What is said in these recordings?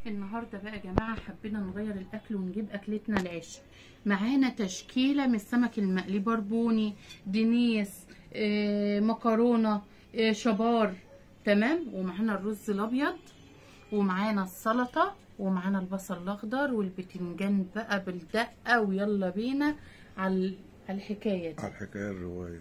النهارده بقى يا جماعه حبينا نغير الاكل ونجيب اكلتنا العشاء معانا تشكيله من السمك المقلي بربوني دنيس آه، مكرونه آه، شبار تمام ومعانا الرز الابيض ومعانا السلطه ومعانا البصل الاخضر والبتنجان بقى بالدقه ويلا بينا على على الحكايه دي على الحكايه الروايه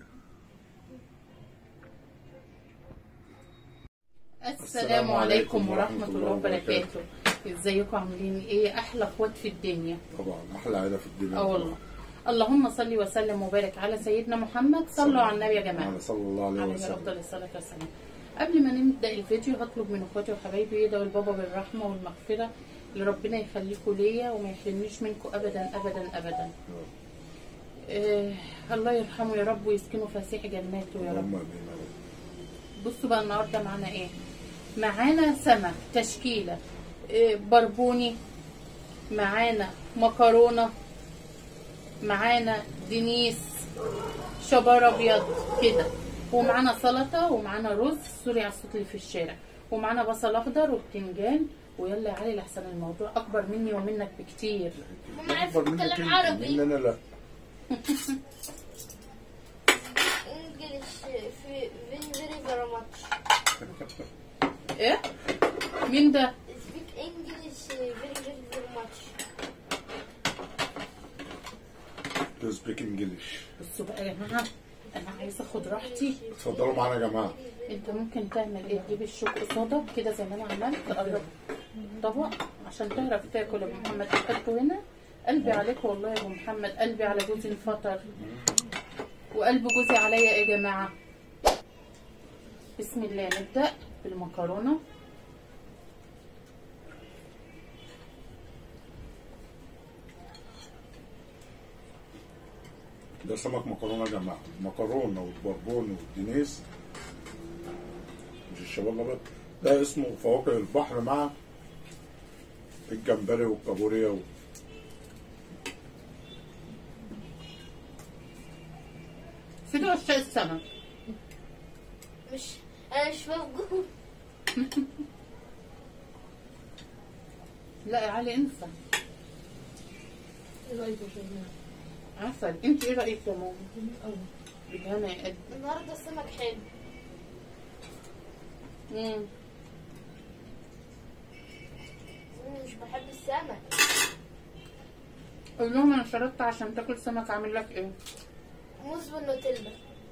السلام عليكم ورحمه الله وبركاته ازيكم عاملين ايه احلى اخوات في الدنيا طبعا احلى عيله في الدنيا اه والله اللهم صل وسلم وبارك على سيدنا محمد صلوا على النبي يا جماعه على صلى الله عليه عليه وسلم افضل الصلاه والسلام قبل ما نبدا الفيديو هطلب من اخواتي وحبايبي يدعوا البابا بالرحمه والمغفره اللي ربنا يخليكم ليا وما يحرمنيش منكم ابدا ابدا ابدا آه الله يرحمه يا رب ويسكنه فسيح جناته يا رب اللهم امين يا رب بصوا بقى النهارده معانا ايه معانا سمك تشكيله إيه بربوني معانا مكرونه معانا دنيس شبار ابيض كده ومعانا سلطه ومعانا رز سوري على الصوت اللي في الشارع ومعانا بصل اخضر وبتنجان ويلا يا علي لحسن الموضوع اكبر مني ومنك بكتير ماما عرفت أكبر منك تتكلم أنت، عربي مننا لا انجلش في very very much ايه مين ده speak English very very very much تو سبيك انجلش بصوا بقى يا جماعه انا عايزه اخد راحتي اتفضلوا معانا يا جماعه انت ممكن تعمل ايه تجيب الشوك قصادك كده زي ما انا عملت تقرب طبق عشان تعرف تاكل يا ابو محمد تحطه هنا قلبي عليك والله يا ابو محمد قلبي على جوزي الفطر وقلب جوزي عليا ايه يا جماعه بسم الله نبدا بالمكرونه ده سمك مكرونه يا جماعه مكرونه والبربون والدنيس مش الشباب الابيض ده اسمه فواكه البحر مع الجمبري والكابوريا و... سيدوا عشاق السمك مش انا مش موجود لا يا علي انسى عسل انت ايه رايك يا ماما بالهنا يا قلبي النهارده السمك حلو مم. انا مش بحب السمك قول لهم انا شرطت عشان تاكل سمك اعمل لك ايه موز بالنوتيلا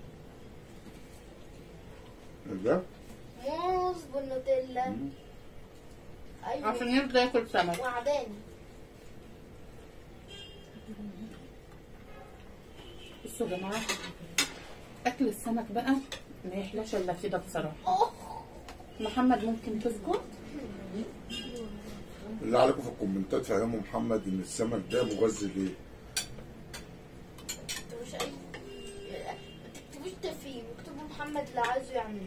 ده موز بالنوتيلا عشان ايوه يرضى ياكل سمك وعداني بصوا يا جماعه اكل السمك بقى ما يحلاش الا كده بصراحه اوه محمد ممكن تسكت اللي عليكم في الكومنتات فهموا محمد ان السمك ده مغذي ليه انتوا مش اي ما تكتبوش تفهيم اكتبوا محمد اللي عايزه يعمله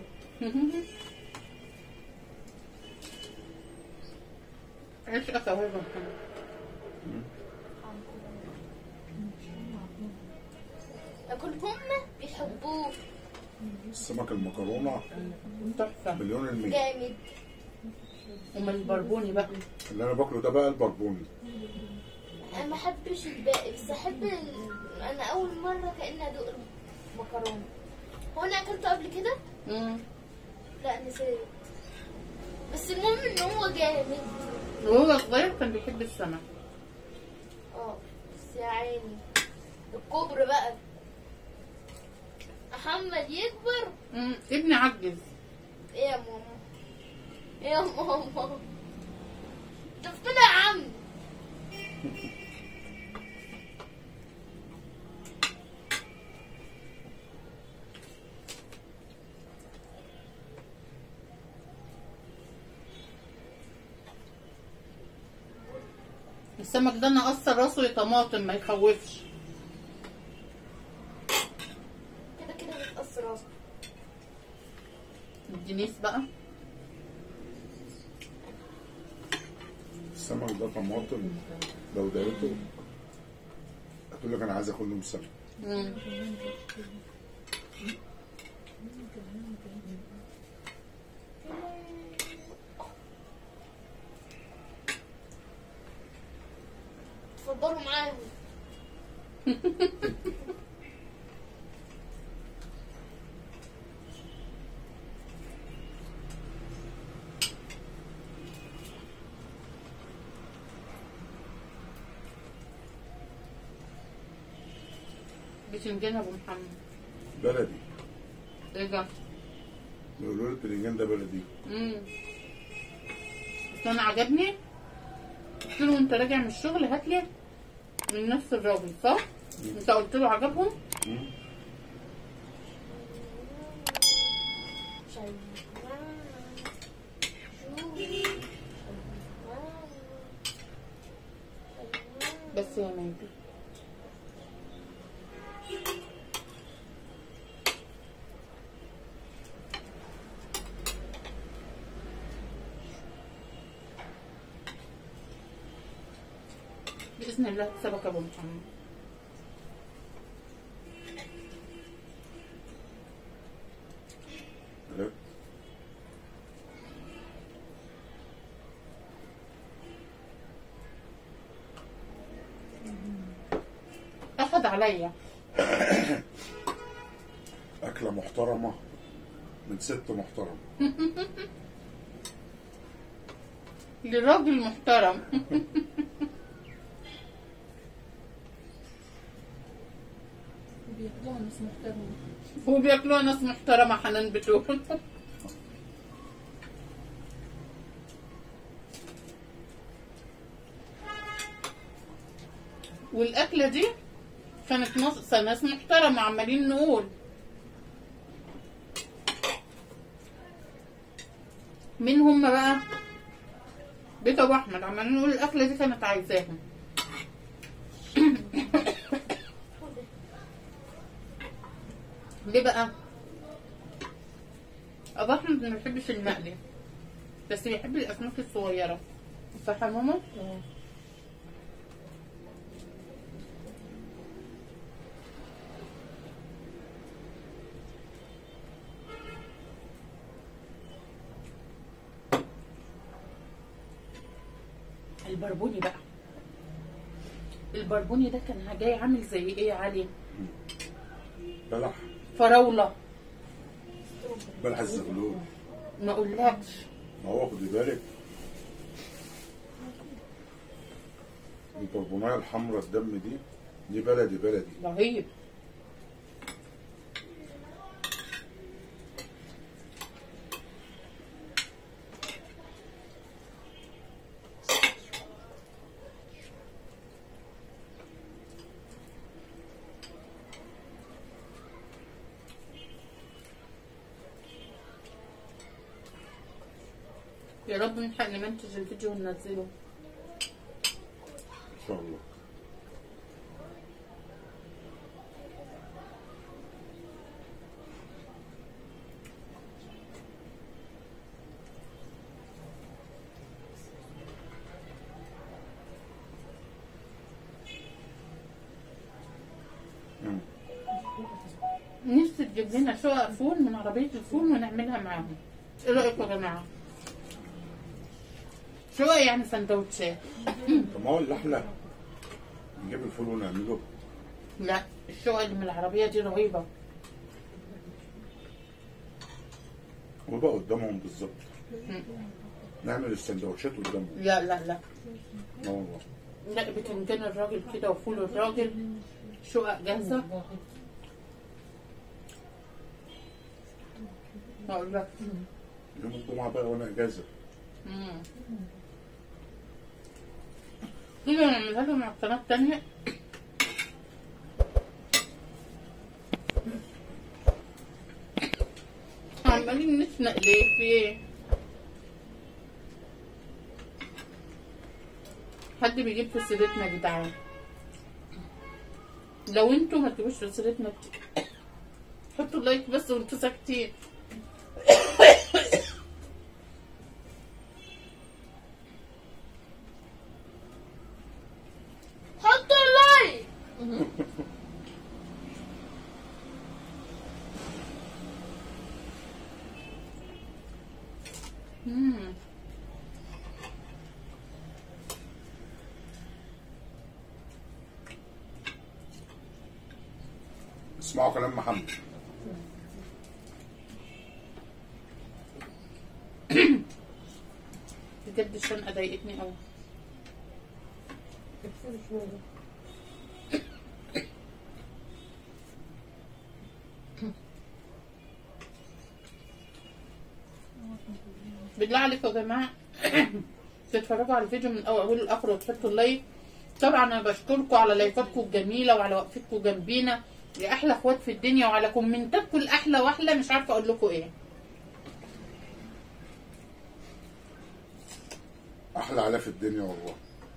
عيش اخوي يا محمد لكن هم بيحبوه السمك المكرونه تحفه مليون المية جامد ومن البربوني بقى اللي انا باكله ده بقى البربوني انا ما احبش الباقي بس احب ال... انا اول مره كاني ادوق المكرونه هو انا اكلته قبل كده مم. لا نسيت بس المهم ان هو جامد وهو صغير كان بيحب السمك اه بس يا عيني الكبر بقى محمد يكبر مم. ابني عجز ايه يا ماما ايه يا ماما شفتنا يا عم السمك ده نقصر راسه يا طماطم ما يخوفش كده كده بتقص راسك الدنيس بقى السمك ده طماطم لو دقيته هتقول لك انا عايز اكل لهم سمك مم. اتفضلوا معاهم بتنجان ابو محمد بلدي ايه ده؟ بيقولوا لي البتنجان ده بلدي امم بس انا عجبني قلت له وانت راجع من الشغل هات لي من نفس الراجل صح؟ انت قلت له عجبهم؟ مم. بس يا ميدو بإذن الله تسبك أبو محمد لا. أخذ عليا أكلة محترمة من ست محترم لراجل محترم بياخدوها ناس محترمة وبياكلوها ناس محترمة حنان بتقول والأكلة دي كانت ناس ناس محترمة عمالين نقول مين هم بقى؟ بيت أبو أحمد عمالين نقول الأكلة دي كانت عايزاهم ليه بقى؟ أبو أحمد ما بيحبش المقلي بس بيحب الأسماك الصغيرة صح يا ماما؟ البربوني بقى البربوني ده كان جاي عامل زي ايه يا علي؟ بلح فراولة بلح الزغلول ما اقولكش ما هو خدي بالك البربونايه الحمراء الدم دي دي بلدي بلدي رهيب يا رب نلحق نمنتج الفيديو وننزله ان شاء الله مم. نفسي تجيب لنا شقق فول من عربية الفول ونعملها معاهم ايه رأيكم يا جماعة؟ شقق يعني سندوتشات طب ما هو اللي احلى نجيب الفول ونعمله لا الشقق اللي من العربية دي رهيبة وبقى قدامهم بالظبط نعمل السندوتشات قدامهم لا لا لا اه والله لا بتنجان الراجل كده وفول الراجل شقق جاهزة هقول لك يوم الجمعة بقى وانا اجازة مم. تيجي نعملها لهم على القناة التانية عمالين نشنق ليه في ايه؟ حد بيجيب في سيرتنا يا جدعان لو انتوا ما تجيبوش في سيرتنا كتير حطوا لايك بس وانتوا ساكتين حطوا اللايك مم. اسمعوا كلام محمد بجد الشنقه ضايقتني قوي بالله عليكم يا جماعه تتفرجوا على الفيديو من اول اوله لاخره وتحطوا اللايك طبعا انا بشكركم على لايكاتكم الجميله وعلى وقفتكم جنبينا يا احلى اخوات في الدنيا وعلى كومنتاتكم الاحلى واحلى مش عارفه اقول لكم ايه احلى علاء في الدنيا والله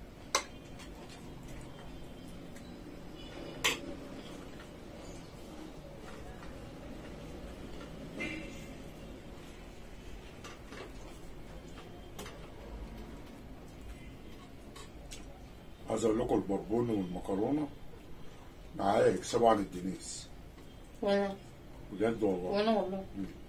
عايز اقول لكم البربون والمكرونه معايا يكسبوا عن الدنيس وانا بجد والله وانا والله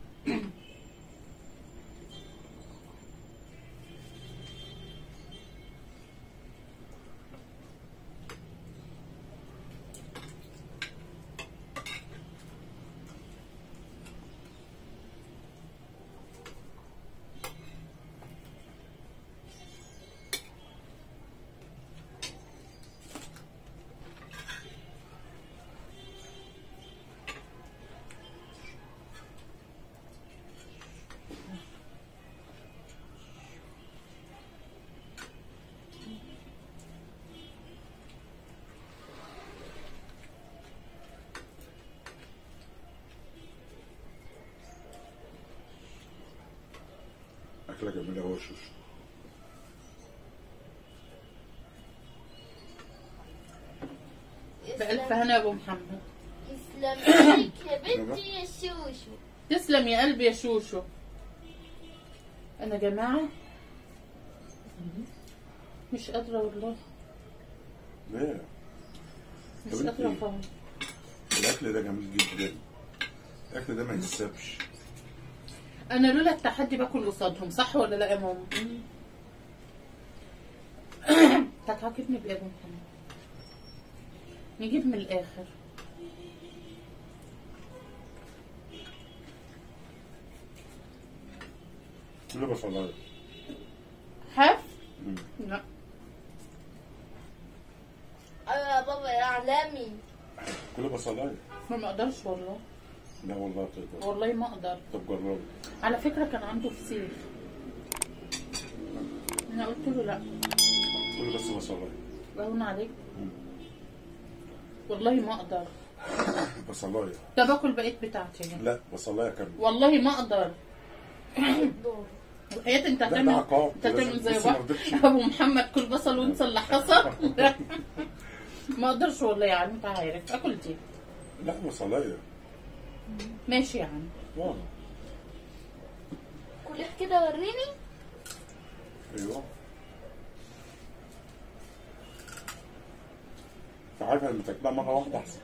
اكله جميله هو شوشو بألف هنا يا ابو محمد يسلم عليك يا بنتي يا شوشو تسلم يا قلبي يا شوشو انا يا جماعه مش قادره والله ليه مش طب قادره انت- خالص الاكل ده جميل جدا الاكل ده ما يتسابش انا لولا التحدي باكل قصادهم صح ولا لا يا ماما هتعاقبني بايه يا ابو محمد نجيب من الاخر كله بصلايه حاف مم. لا ايوه يا بابا يا عالمي كله بصلايه ما ما اقدرش والله لا والله تقدر والله ما اقدر طب جربي على فكره كان عنده فسيخ انا قلت له لا كله بس بصلايه بهون عليك والله ما اقدر بصلايه ده باكل بقيت بتاعتي يعني. لا بصلايه كامله والله ما اقدر دور وحياة انت لا ده هتعمل عقاب انت هتعمل لازم- زي بصي ما بعض رضيتش. ابو محمد كل بصل وانسى اللي حصل لا. ما اقدرش والله يا عم انت عارف اكل دي لا بصلايه ماشي يا عم والله كلك كده وريني ايوه انت عارفه لما تاكلها مره واحده احسن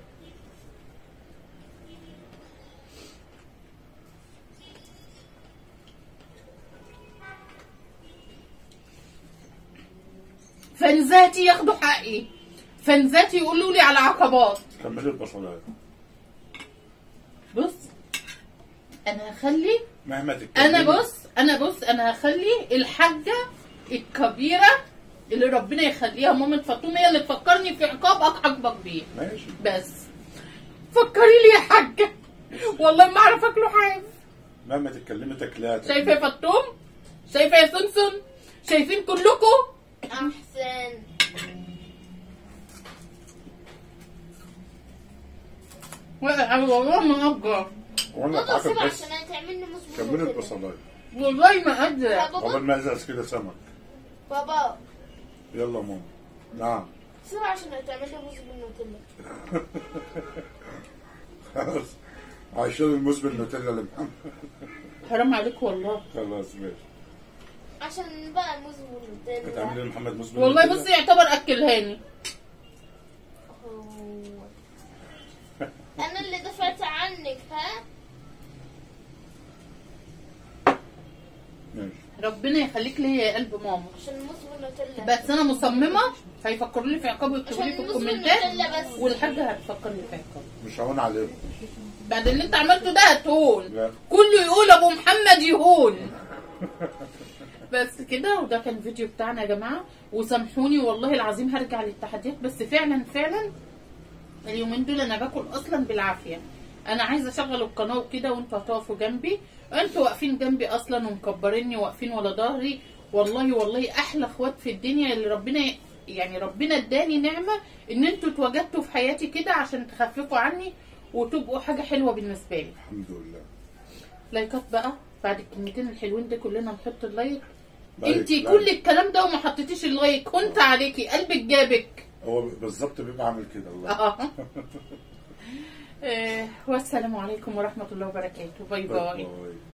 فنزاتي ياخدوا حقي فنزاتي يقولوا لي على عقبات كملي البصلايه بص انا هخلي مهما تتكلمي انا بص انا بص انا هخلي الحاجه الكبيره اللي ربنا يخليها ماما فاطمه هي اللي تفكرني في عقاب اعاقبك بيه ماشي بس فكري لي يا حاجه والله ما اعرف اكله حاجه مهما تتكلمي تاكلها شايفه يا فطوم شايفه يا سمسم شايفين كلكم احسن والله ما اقدر وانا بابا سيبها اتعاقب بس عشان هتعمل لي مصبوط كملي البصلايه والله ما قادره قبل بابا ما ازاز كده سمك بابا يلا ماما نعم سيبها عشان هتعمل لي موز بالنوتيلا خلاص عايشين الموز بالنوتيلا اللي محمد حرام عليك والله خلاص ماشي عشان بقى الموز بالنوتيلا هتعملي لمحمد موز والله بالنوتيلا بصي يعتبر اكلهاني هو. انا اللي دفعت عنك ها ماشي ربنا يخليك ليا يا قلب ماما عشان الموز بالنوتيلا بس انا مصممه هيفكروني في عقاب ويكتبوا لي في عشان نص الكومنتات النوتيلا بس. والحاجه هتفكرني في عقاب مش هون عليهم بعد اللي انت عملته ده هتهون لا. كله يقول ابو محمد يهون بس كده وده كان الفيديو بتاعنا يا جماعه وسامحوني والله العظيم هرجع للتحديات بس فعلا فعلا اليومين دول انا باكل اصلا بالعافيه انا عايزه اشغل القناه وكده وانتوا هتقفوا جنبي انتوا واقفين جنبي اصلا ومكبريني واقفين ورا ظهري والله والله احلى اخوات في الدنيا اللي ربنا يعني ربنا اداني نعمه ان انتوا اتواجدتوا في حياتي كده عشان تخففوا عني وتبقوا حاجه حلوه بالنسبه لي الحمد لله لايكات بقى بعد الكلمتين الحلوين ده كلنا نحط اللايك لايك، انت لايك. كل الكلام ده وما حطيتيش اللايك كنت عليكي قلبك جابك هو بالظبط بيبقى عامل كده الله اه آه، والسلام عليكم ورحمه الله وبركاته باي باي باي.